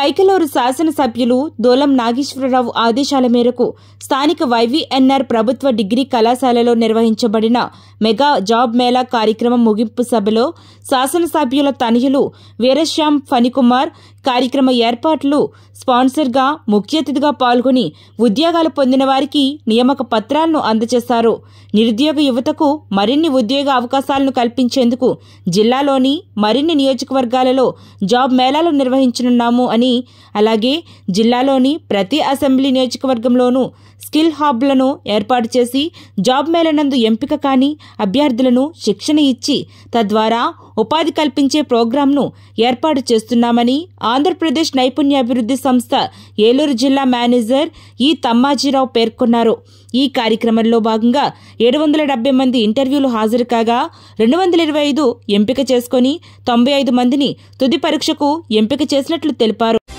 కైకలూరు శాసనసభ్యులు దోలం నాగేశ్వరరావు ఆదేశాల మేరకు స్థానిక వైవీఎన్ఆర్ ప్రభుత్వ డిగ్రీ కళాశాలలో నిర్వహించబడిన మెగా జాబ్ మేళా కార్యక్రమం ముగింపు సభలో శాసనసభ్యుల తనయులు వీరశ్యామ్ ఫణికుమార్ కార్యక్రమ ఏర్పాట్లు స్పాన్సర్గా ముఖ్య అతిథిగా పాల్గొని ఉద్యోగాలు పొందిన వారికి నియామక పత్రాలను అందజేశారు నిరుద్యోగ యువతకు మరిన్ని ఉద్యోగ అవకాశాలను కల్పించేందుకు జిల్లాలోని మరిన్ని నియోజకవర్గాలలో జాబ్ మేళాలు నిర్వహించనున్నాము అని అలాగే జిల్లాలోని ప్రతి అసెంబ్లీ నియోజకవర్గంలోనూ స్కిల్ హబ్లను ఏర్పాటు చేసి జాబ్ మేళనందు ఎంపిక కాని అభ్యర్థులను శిక్షణ ఇచ్చి తద్వారా ఉపాధి కల్పించే ప్రోగ్రాంను ఏర్పాటు చేస్తున్నామని ఆంధ్రప్రదేశ్ నైపుణ్యాభివృద్ధి సంస్థ ఏలూరు జిల్లా మేనేజర్ ఈ తమ్మాజీరావు పేర్కొన్నారు ఈ కార్యక్రమంలో భాగంగా ఏడు వందల డెబ్బై మంది ఇంటర్వ్యూలు హాజరు కాగా రెండు వందల ఇరవై ఐదు ఎంపిక చేసుకుని తొంభై ఐదు మందిని తుది పరీక్షకు ఎంపిక చేసినట్లు తెలిపారు